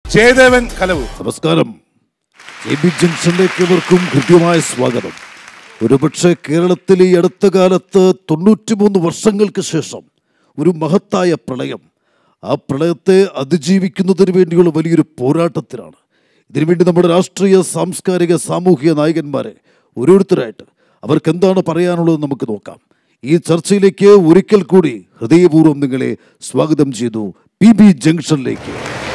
ജയദേവൻ കലവ് നമസ്കാരം A B ജംഗ്ഷനിലേക്ക് ഇവർക്കും ഹൃദ്യമായ സ്വാഗതം ഒരുപക്ഷെ കേരളത്തിലെ ഈ അടുത്ത കാലത്ത് തൊണ്ണൂറ്റിമൂന്ന് വർഷങ്ങൾക്ക് ശേഷം ഒരു മഹത്തായ പ്രളയം ആ പ്രളയത്തെ അതിജീവിക്കുന്നതിന് വേണ്ടിയുള്ള വലിയൊരു പോരാട്ടത്തിലാണ് ഇതിനുവേണ്ടി നമ്മുടെ രാഷ്ട്രീയ സാംസ്കാരിക സാമൂഹിക നായകന്മാരെ ഓരോരുത്തരായിട്ട് അവർക്ക് എന്താണ് പറയാനുള്ളത് നമുക്ക് നോക്കാം ഈ ചർച്ചയിലേക്ക് ഒരിക്കൽ കൂടി ഹൃദയപൂർവ്വം നിങ്ങളെ സ്വാഗതം ചെയ്തു പി ബി ജംഗ്ഷനിലേക്ക്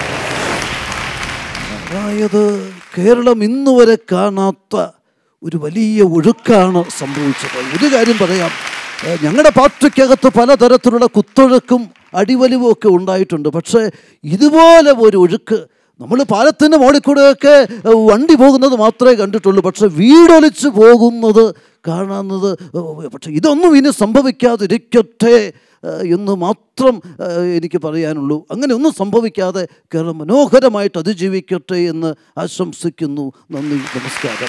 അതായത് കേരളം ഇന്ന് വരെ കാണാത്ത ഒരു വലിയ ഒഴുക്കാണ് സംഭവിച്ചത് ഒരു കാര്യം പറയാം ഏഹ് ഞങ്ങളുടെ പാർട്ടിക്കകത്ത് പലതരത്തിലുള്ള കുത്തൊഴുക്കും അടിവലിവും ഒക്കെ ഉണ്ടായിട്ടുണ്ട് പക്ഷേ ഇതുപോലെ ഒരു ഒഴുക്ക് നമ്മൾ പാലത്തിൻ്റെ മുകളിൽ കൂടെയൊക്കെ ഏഹ് വണ്ടി പോകുന്നത് മാത്രമേ കണ്ടിട്ടുള്ളൂ പക്ഷേ വീടൊലിച്ച് പോകുന്നത് കാണുന്നത് ഏഹ് പക്ഷേ ഇതൊന്നും ഇനി സംഭവിക്കാതിരിക്കട്ടെ ഏഹ് എന്ന് മാത്രം ഏഹ് എനിക്ക് പറയാനുള്ളൂ അങ്ങനെ ഒന്നും സംഭവിക്കാതെ കേരളം മനോഹരമായിട്ട് അതിജീവിക്കട്ടെ എന്ന് ആശംസിക്കുന്നു നന്ദി നമസ്കാരം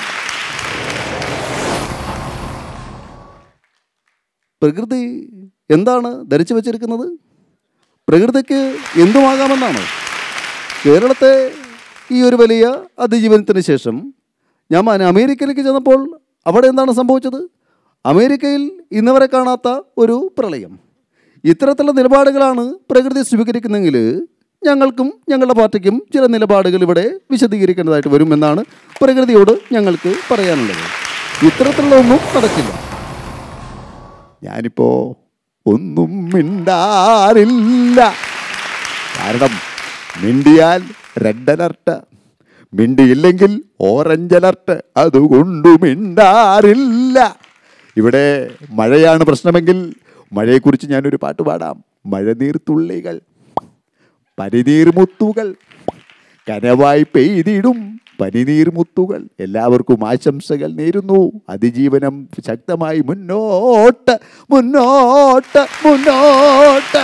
പ്രകൃതി എന്താണ് ധരിച്ചു വച്ചിരിക്കുന്നത് പ്രകൃതിക്ക് എന്തുമാകാമെന്നാണ് കേരളത്തെ ഈ ഒരു വലിയ അതിജീവനത്തിന് ശേഷം ഞാൻ മന- അമേരിക്കയിലേക്ക് ചെന്നപ്പോൾ അവിടെ എന്താണ് സംഭവിച്ചത് അമേരിക്കയിൽ ഇന്നവരെ കാണാത്ത ഒരു പ്രളയം ഇത്തരത്തിലുള്ള നിലപാടുകളാണ് പ്രകൃതി സ്വീകരിക്കുന്നെങ്കിൽ ഞങ്ങൾക്കും ഞങ്ങളുടെ പാർട്ടിക്കും ചില നിലപാടുകൾ ഇവിടെ വിശദീകരിക്കേണ്ടതായിട്ട് വരുമെന്നാണ് പ്രകൃതിയോട് ഞങ്ങൾക്ക് പറയാനുള്ളത് ഇത്തരത്തിലുള്ള ഒന്നും നടക്കില്ല ഞാനിപ്പോ ഒന്നും മിണ്ടാറില്ല കാരണം മിണ്ടിയാൽ റെഡ് അലർട്ട് മിണ്ടിയില്ലെങ്കിൽ ഓറഞ്ച് അലർട്ട് അതുകൊണ്ട് മിണ്ടാറില്ല ഇവിടെ മഴയാണ് പ്രശ്നമെങ്കിൽ മഴയെക്കുറിച്ച് ഞാനൊരു പാട്ട് പാടാം മഴനീർത്തുള്ളികൾ പരിനീർമുത്തുകൾ കനവായി പെയ്തിടും പനിനീർമുത്തുകൾ എല്ലാവർക്കും ആശംസകൾ നേരുന്നു അതിജീവനം ശക്തമായി മുന്നോട്ട് മുന്നോട്ട് മുന്നോട്ട്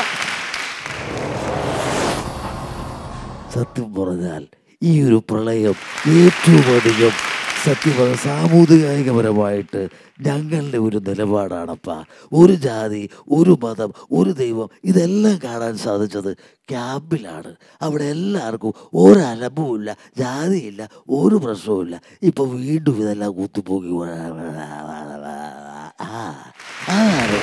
സത്യം പറഞ്ഞാൽ ഈ ഒരു പ്രളയം ഏറ്റവും അധികം സത്യം പറഞ്ഞ സാമുദായികപരമായിട്ട് ഞങ്ങളുടെ ഒരു നിലപാടാണപ്പ ഒരു ജാതി ഒരു മതം ഒരു ദൈവം ഇതെല്ലാം കാണാൻ സാധിച്ചത് ക്യാമ്പിലാണ് അവിടെ എല്ലാവർക്കും ഒരു അലമ്പുമില്ല ജാതിയില്ല ഒരു പ്രശ്നവുമില്ല ഇപ്പൊ വീണ്ടും ഇതെല്ലാം കുത്തിപ്പോക്കി ആ അതാണ്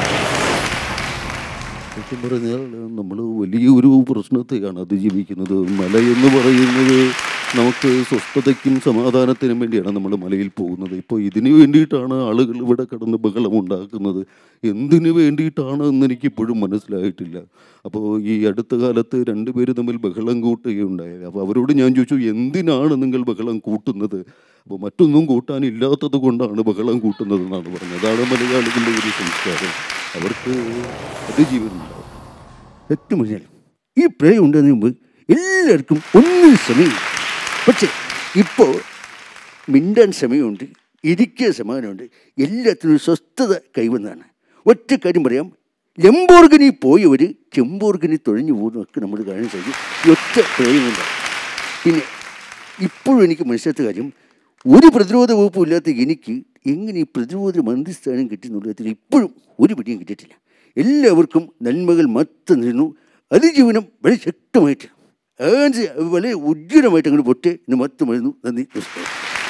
സത്യം പറഞ്ഞാൽ നമ്മൾ വലിയൊരു പ്രശ്നത്തെയാണ് അതിജീവിക്കുന്നത് മല എന്ന് പറയുന്നത് നമുക്ക് സ്വസ്ഥതയ്ക്കും സമാധാനത്തിനും വേണ്ടിയാണ് നമ്മൾ മലയിൽ പോകുന്നത് ഇപ്പോൾ ഇതിനു വേണ്ടിയിട്ടാണ് ആളുകൾ ഇവിടെ കിടന്ന് ബഹളം ഉണ്ടാക്കുന്നത് എന്തിനു വേണ്ടിയിട്ടാണ് എന്ന് എനിക്കിപ്പോഴും മനസ്സിലായിട്ടില്ല അപ്പോൾ ഈ അടുത്ത കാലത്ത് രണ്ടുപേര് തമ്മിൽ ബഹളം കൂട്ടുകയുണ്ടായി അപ്പോൾ അവരോട് ഞാൻ ചോദിച്ചു എന്തിനാണ് നിങ്ങൾ ബഹളം കൂട്ടുന്നത് അപ്പോൾ മറ്റൊന്നും കൂട്ടാനില്ലാത്തത് കൊണ്ടാണ് ബഹളം കൂട്ടുന്നത് എന്നാണ് പറഞ്ഞത് അതാണ് മലയാളികളുടെ ഒരു സംസ്കാരം അവർക്ക് അതിജീവനുണ്ടാവും സത്യം പറഞ്ഞാൽ ഈ പ്രളയം ഉണ്ടാകുന്നതിന് മുമ്പ് എല്ലാവർക്കും ഒന്നിനും സമയമില്ല പക്ഷേ ഇപ്പോൾ മിണ്ടാൻ സമയമുണ്ട് ഇരിക്കാൻ സമാധാനമുണ്ട് എല്ലാത്തിനും സ്വസ്ഥത കൈവന്നതാണ് ഒറ്റ കാര്യം പറയാം ലംബോർഗനി പോയവർ ചെമ്പോർഗനി തുഴഞ്ഞു പോകുന്നതൊക്കെ നമ്മൾ കാണാൻ സാധിക്കും ഈ ഒറ്റ പ്രളയം കൊണ്ടാണ് പിന്നെ ഇപ്പോഴും എനിക്ക് മനസ്സിലാത്ത കാര്യം ഒരു പ്രതിരോധ വകുപ്പും ഇല്ലാത്ത എനിക്ക് എങ്ങനെ ഈ പ്രതിരോധ മന്ത്രിസ്ഥാനം കിട്ടുന്നുള്ളതിൽ ഇപ്പോഴും ഒരു പിടിയും കിട്ടിയിട്ടില്ല എല്ലാവർക്കും നന്മകൾ മാത്രം നിന്നു അതിജീവനം വളരെ ശക്തമായിട്ട് ആൻസ് വളരെ ഉജ്ജ്വലമായിട്ട് അങ്ങോട്ട് പൊട്ടി ഇന്ന് മൊത്തം വരുന്നു നന്ദി നമസ്കാരം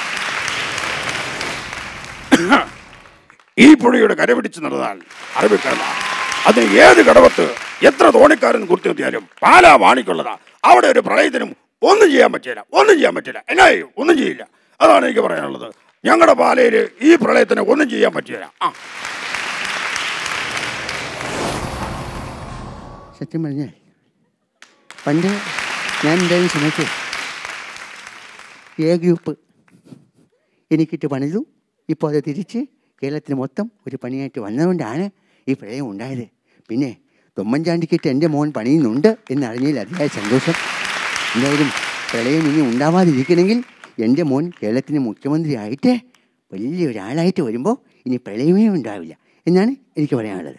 ഈ പുഴയുടെ കരപിടിച്ച് നടന്നാൽ അറബിക്കടല അത് ഏത് കടവത്ത് എത്ര തോണിക്കാരൻ കുത്തി നിർത്തിയാലും പാലാ വാണിക്കുള്ളതാ അവിടെ ഒരു പ്രളയത്തിനും ഒന്നും ചെയ്യാൻ പറ്റില്ല ഒന്നും ചെയ്യാൻ പറ്റില്ല എന്നാ ചെയ്യും ഒന്നും ചെയ്യില്ല അതാണ് എനിക്ക് പറയാനുള്ളത് ഞങ്ങളുടെ പാലയിൽ ഈ പ്രളയത്തിന് ഒന്നും ചെയ്യാൻ പറ്റില്ല ആ സത്യം പറഞ്ഞാൽ പണ്ട് ഞാൻ ഉണ്ടായിരുന്ന സമയത്ത് എ ഗ്രൂപ്പ് എനിക്കിട്ട് പണിതു ഇപ്പോൾ അത് തിരിച്ച് കേരളത്തിന് മൊത്തം ഒരു പണിയായിട്ട് വന്നതുകൊണ്ടാണ് ഈ പ്രളയം ഉണ്ടായത് പിന്നെ തൊമ്മൻചാണ്ടിക്കിട്ട് എൻ്റെ മോൻ പണിയുന്നുണ്ട് എന്നറിഞ്ഞതിൽ അതിയായ സന്തോഷം എന്തായാലും പ്രളയം ഇനി ഉണ്ടാവാതിരിക്കണമെങ്കിൽ എൻ്റെ മോൻ കേരളത്തിന് മുഖ്യമന്ത്രിയായിട്ട് വലിയ ഒരാളായിട്ട് വരുമ്പോൾ ഇനി പ്രളയമേ ഉണ്ടാവില്ല എന്നാണ് എനിക്ക് പറയാനുള്ളത്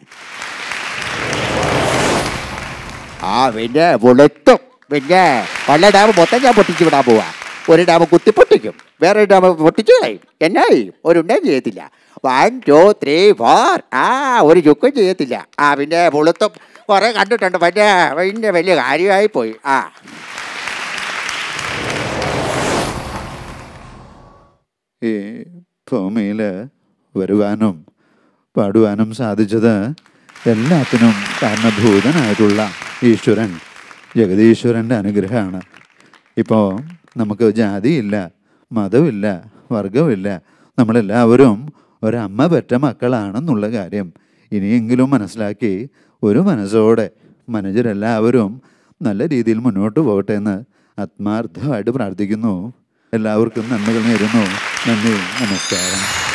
ആ പിന്നെ വെളുത്തും പിന്നെ പല ഡാം മൊത്തം ഞാൻ പൊട്ടിച്ചു വിടാൻ പോവാ ഒരു ഡാം കുത്തി പൊട്ടിക്കും വേറെ ഡാം പൊട്ടിച്ചു കളയും എന്നാ ചെയ്യും ഒരു ഉണ്ടേ ചെയ്യത്തില്ല വൺ ടു ത്രീ ഫോർ ആ ഒരു ചുക്കും ചെയ്യത്തില്ല ആ പിന്നെ വെളുത്തും കുറേ കണ്ടിട്ടുണ്ട് പിന്നെ വലിയ വലിയ കാര്യമായി പോയി ആ ഈ ഭൂമിയിൽ വരുവാനും പാടുവാനും സാധിച്ചത് എല്ലാത്തിനും കാരണഭൂതനായിട്ടുള്ള ഈശ്വരൻ ജഗതീശ്വരൻ്റെ അനുഗ്രഹമാണ് ഇപ്പോൾ നമുക്ക് ജാതിയില്ല മതമില്ല വർഗമില്ല നമ്മളെല്ലാവരും ഒരമ്മ പെറ്റ മക്കളാണെന്നുള്ള കാര്യം ഇനിയെങ്കിലും മനസ്സിലാക്കി ഒരു മനസ്സോടെ മനജരെല്ലാവരും നല്ല രീതിയിൽ മുന്നോട്ട് പോകട്ടെ എന്ന് ആത്മാർത്ഥമായിട്ട് പ്രാർത്ഥിക്കുന്നു എല്ലാവർക്കും നന്മകൾ നേരുന്നു നന്ദി നമസ്കാരം